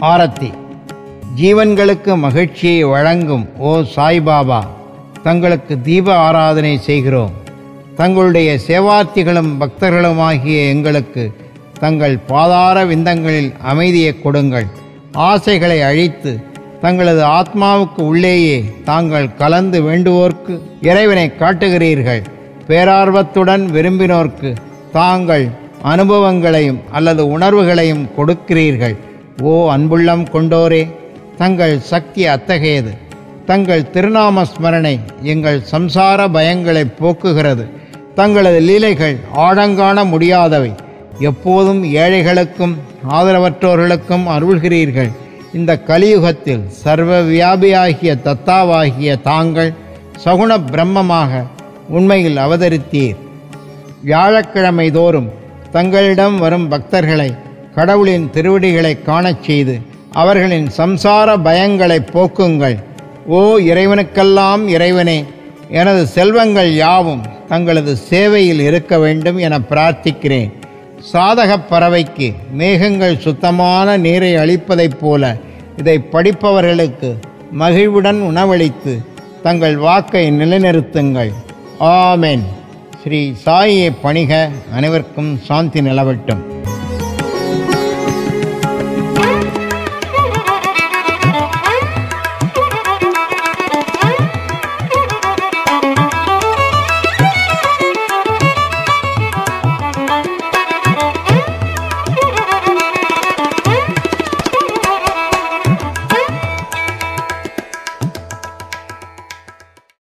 ஆரத்தி ஜீவன்களுக்கு மகிழ்ச்சியை வழங்கும் ஓ சாய்பாபா தங்களுக்கு தீப ஆராதனை செய்கிறோம் தங்களுடைய சேவார்த்திகளும் பக்தர்களுமாகிய எங்களுக்கு தங்கள் பாதார விந்தங்களில் அமைதியை கொடுங்கள் ஆசைகளை அழித்து தங்களது ஆத்மாவுக்கு உள்ளேயே தாங்கள் கலந்து வேண்டுவோர்க்கு இறைவனை காட்டுகிறீர்கள் பேரார்வத்துடன் விரும்பினோர்க்கு தாங்கள் அனுபவங்களையும் அல்லது உணர்வுகளையும் கொடுக்கிறீர்கள் ஓ அன்புள்ளம் கொண்டோரே தங்கள் சக்தி அத்தகையது தங்கள் திருநாம ஸ்மரணை எங்கள் சம்சார பயங்களை போக்குகிறது தங்களது லீலைகள் ஆழங்காண முடியாதவை எப்போதும் ஏழைகளுக்கும் ஆதரவற்றோர்களுக்கும் அருள்கிறீர்கள் இந்த கலியுகத்தில் சர்வ வியாபியாகிய தத்தாவாகிய தாங்கள் சகுண பிரம்மமாக உண்மையில் அவதரித்தீர் வியாழக்கிழமை தோறும் தங்களிடம் வரும் பக்தர்களை கடவுளின் திருவடிகளை காணச் செய்து அவர்களின் சம்சார பயங்களை போக்குங்கள் ஓ இறைவனுக்கெல்லாம் இறைவனே எனது செல்வங்கள் யாவும் தங்களது சேவையில் இருக்க வேண்டும் என பிரார்த்திக்கிறேன் சாதகப் பறவைக்கு மேகங்கள் சுத்தமான நீரை அளிப்பதைப் போல இதை படிப்பவர்களுக்கு மகிழ்வுடன் உணவளித்து தங்கள் வாக்கை நிலைநிறுத்துங்கள் ஆமென் ஸ்ரீ சாயியை பணிக அனைவருக்கும் சாந்தி நிலவட்டும்